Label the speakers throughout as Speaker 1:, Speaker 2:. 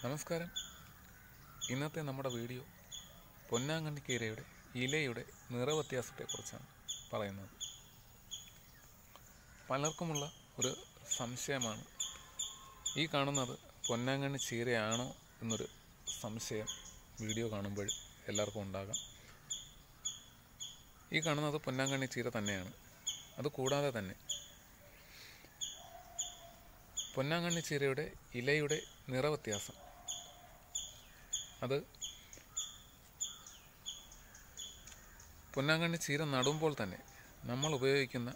Speaker 1: നമസ്കാരം ഇന്നത്തെ നമ്മുടെ വീഡിയോ പൊന്നാങ്കണ്ണിക്കീരയുടെ ഇലയുടെ നിറവ്യത്യാസത്തെക്കുറിച്ചാണ് പറയുന്നത് പലർക്കുമുള്ള ഒരു സംശയമാണ് ഈ കാണുന്നത് പൊന്നാങ്കണ്ണി ചീരയാണോ എന്നൊരു സംശയം വീഡിയോ കാണുമ്പോൾ എല്ലാവർക്കും ഉണ്ടാകാം ഈ കാണുന്നത് പൊന്നാങ്കണ്ണി ചീര തന്നെയാണ് അത് കൂടാതെ തന്നെ പൊന്നാങ്കണ്ണി ചീരയുടെ ഇലയുടെ നിറവ്യത്യാസം അത് പൊന്നാങ്കണ്ണി ചീര നടുമ്പോൾ തന്നെ നമ്മൾ ഉപയോഗിക്കുന്ന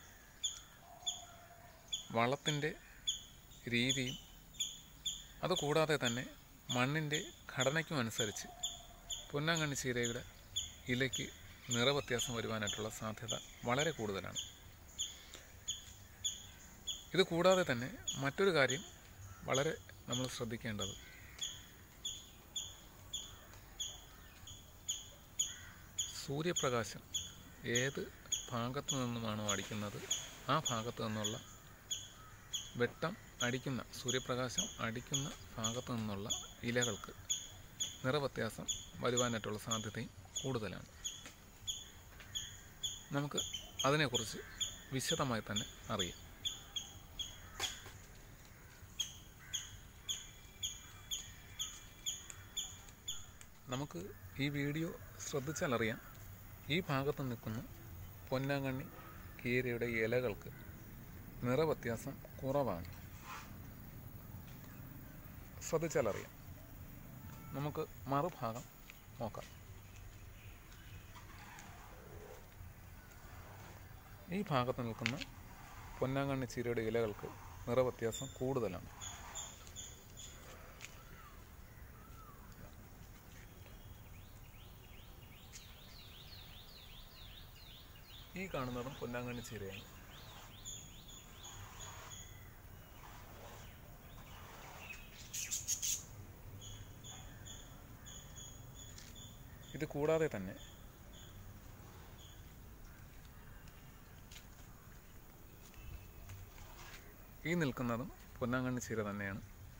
Speaker 1: വളത്തിൻ്റെ രീതിയും അതുകൂടാതെ തന്നെ മണ്ണിൻ്റെ ഘടനയ്ക്കും അനുസരിച്ച് പൊന്നാങ്കണ്ണി ചീരയുടെ ഇലയ്ക്ക് നിറവ്യത്യാസം വരുവാനായിട്ടുള്ള സാധ്യത വളരെ കൂടുതലാണ് ഇത് കൂടാതെ തന്നെ മറ്റൊരു കാര്യം വളരെ നമ്മൾ ശ്രദ്ധിക്കേണ്ടത് സൂര്യപ്രകാശം ഏത് ഭാഗത്തു നിന്നുമാണോ അടിക്കുന്നത് ആ ഭാഗത്തു നിന്നുള്ള വെട്ടം അടിക്കുന്ന സൂര്യപ്രകാശം അടിക്കുന്ന ഭാഗത്തു നിന്നുള്ള ഇലകൾക്ക് നിറവ്യത്യാസം വരുവാനായിട്ടുള്ള സാധ്യതയും കൂടുതലാണ് നമുക്ക് അതിനെക്കുറിച്ച് വിശദമായി തന്നെ അറിയാം നമുക്ക് ഈ വീഡിയോ ശ്രദ്ധിച്ചാലറിയാം ഈ ഭാഗത്ത് നിൽക്കുന്ന പൊന്നാങ്കണ്ണി കീരയുടെ ഇലകൾക്ക് നിറവ്യത്യാസം കുറവാണ് ശ്രദ്ധിച്ചാലറിയാം നമുക്ക് മറുഭാഗം നോക്കാം ഈ ഭാഗത്ത് നിൽക്കുന്ന പൊന്നാങ്കണ്ണി ചീരയുടെ ഇലകൾക്ക് നിറവ്യത്യാസം കൂടുതലാണ് ഈ കാണുന്നതും പൊന്നാങ്കണ്ണി ചീരയാണ് ഇത് കൂടാതെ തന്നെ ഈ നിൽക്കുന്നതും പൊന്നാങ്കണ്ണി ചീര തന്നെയാണ്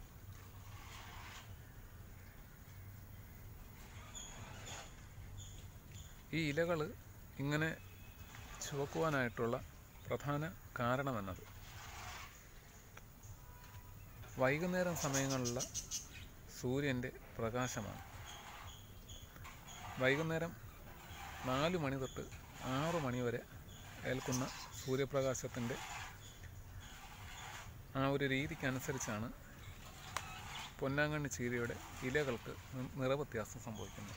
Speaker 1: ഈ ഇലകൾ ഇങ്ങനെ ചുവക്കുവാനായിട്ടുള്ള പ്രധാന കാരണമെന്നത് വൈകുന്നേരം സമയങ്ങളിലുള്ള സൂര്യൻ്റെ പ്രകാശമാണ് വൈകുന്നേരം നാല് മണി തൊട്ട് ആറു മണി വരെ ഏൽക്കുന്ന സൂര്യപ്രകാശത്തിൻ്റെ ആ ഒരു രീതിക്കനുസരിച്ചാണ് പൊന്നാങ്കണ്ണി ചീരയുടെ ഇലകൾക്ക് നി- നിറവ്യത്യാസം സംഭവിക്കുന്നത്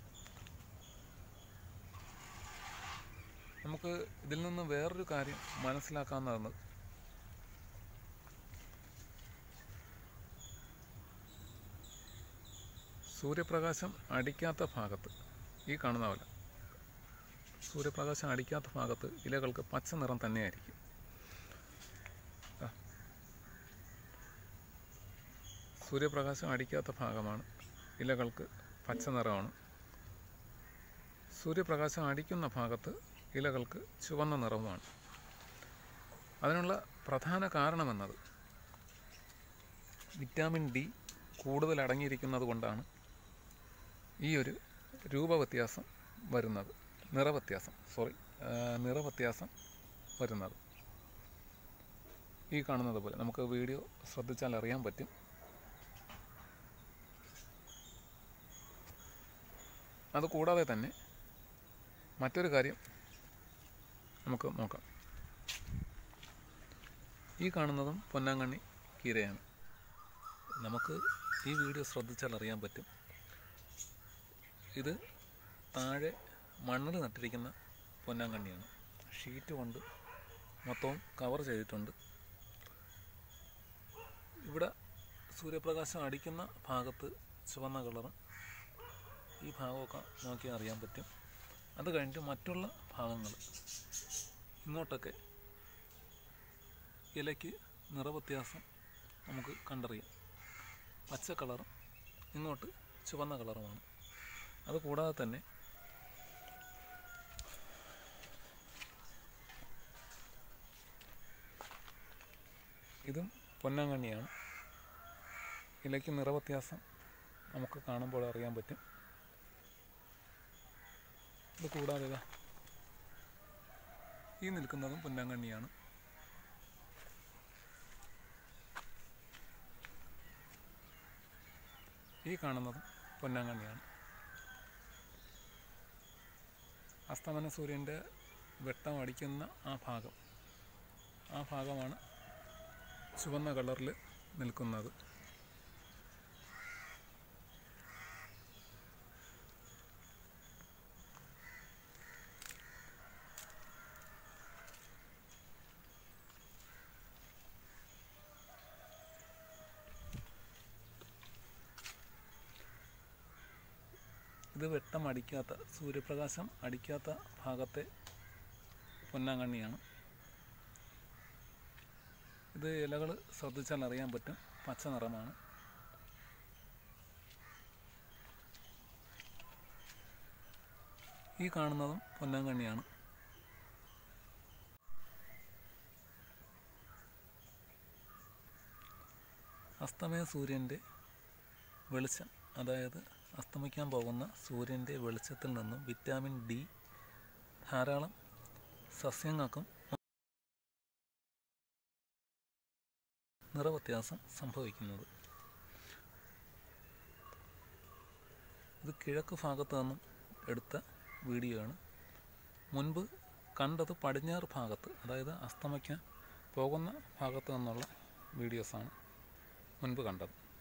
Speaker 1: നമുക്ക് ഇതിൽ നിന്ന് വേറൊരു കാര്യം മനസ്സിലാക്കാവുന്നതാണ് സൂര്യപ്രകാശം അടിക്കാത്ത ഭാഗത്ത് ഈ കാണുന്ന പോലെ സൂര്യപ്രകാശം അടിക്കാത്ത ഭാഗത്ത് ഇലകൾക്ക് പച്ച നിറം തന്നെയായിരിക്കും ആ. സൂര്യപ്രകാശം അടിക്കാത്ത ഭാഗമാണ് ഇലകൾക്ക് പച്ച നിറമാണ് സൂര്യപ്രകാശം അടിക്കുന്ന ഭാഗത്ത് ഇലകൾക്ക് ചുവന്ന നിറവുമാണ് അതിനുള്ള പ്രധാന കാരണമെന്നത് വിറ്റാമിൻ ഡി കൂടുതൽ അടങ്ങിയിരിക്കുന്നത് കൊണ്ടാണ് ഈ ഒരു രൂപവ്യത്യാസം വരുന്നത് നിറവ്യത്യാസം സോറി നിറവ്യത്യാസം വരുന്നത് ഈ കാണുന്നത് പോലെ നമുക്ക് വീഡിയോ ശ്രദ്ധിച്ചാൽ അറിയാൻ പറ്റും അതുകൂടാതെ തന്നെ മറ്റൊരു കാര്യം നമുക്ക് നോക്കാം ഈ കാണുന്നതും പൊന്നാങ്കണ്ണി കീരയാണ് നമുക്ക് ഈ വീഡിയോ ശ്രദ്ധിച്ചാൽ അറിയാൻ പറ്റും ഇത് താഴെ മണ്ണിൽ നട്ടിരിക്കുന്ന പൊന്നാങ്കണ്ണിയാണ് ഷീറ്റ് കൊണ്ട് മൊത്തവും കവർ ചെയ്തിട്ടുണ്ട് ഇവിടെ സൂര്യപ്രകാശം അടിക്കുന്ന ഭാഗത്ത് ചുവന്ന കളറും ഈ ഭാഗമൊക്കെ നോക്കിയാൽ അറിയാൻ പറ്റും അത് കഴിഞ്ഞിട്ട് മറ്റുള്ള ഭാഗങ്ങൾ ഇങ്ങോട്ടൊക്കെ ഇലയ്ക്ക് നിറവ്യത്യാസം നമുക്ക് കണ്ടറിയാം പച്ച കളറും ഇങ്ങോട്ട് ചുവന്ന കളറുമാണ് അത് കൂടാതെ തന്നെ ഇതും പൊന്നാങ്കണ്ണിയാണ് ഇലയ്ക്ക് നിറവ്യത്യാസം നമുക്ക് കാണുമ്പോൾ അറിയാൻ പറ്റും ഇത് കൂടാതെ ഇതാ ഈ നിൽക്കുന്നതും പൊന്നാങ്കണ്ണിയാണ് ഈ കാണുന്നതും പൊന്നാങ്കണ്ണിയാണ് അസ്തമന സൂര്യൻ്റെ വെട്ടം അടിക്കുന്ന ആ ഭാഗം ആ ഭാഗമാണ് ചുവന്ന കളറിൽ നിൽക്കുന്നത് ഇത് വെട്ടം അടിക്കാത്ത സൂര്യപ്രകാശം അടിക്കാത്ത ഭാഗത്തെ പൊന്നാങ്കണ്ണിയാണ് ഇത് ഇലകൾ ശ്രദ്ധിച്ചാൽ അറിയാൻ പറ്റും പച്ച നിറമാണ് ഈ കാണുന്നതും പൊന്നാങ്കണ്ണിയാണ് അസ്തമയ സൂര്യൻ്റെ വെളിച്ചം അതായത് അസ്തമിക്കാൻ പോകുന്ന സൂര്യൻ്റെ വെളിച്ചത്തിൽ നിന്നും വിറ്റാമിൻ ഡി ധാരാളം സസ്യങ്ങൾക്കും നിറവ്യത്യാസം സംഭവിക്കുന്നത് ഇത് കിഴക്ക് ഭാഗത്ത് നിന്നും എടുത്ത വീഡിയോ ആണ് മുൻപ് കണ്ടത് പടിഞ്ഞാറ് ഭാഗത്ത് അതായത് അസ്തമിക്കാൻ പോകുന്ന ഭാഗത്ത് നിന്നുള്ള വീഡിയോസാണ് മുൻപ് കണ്ടത്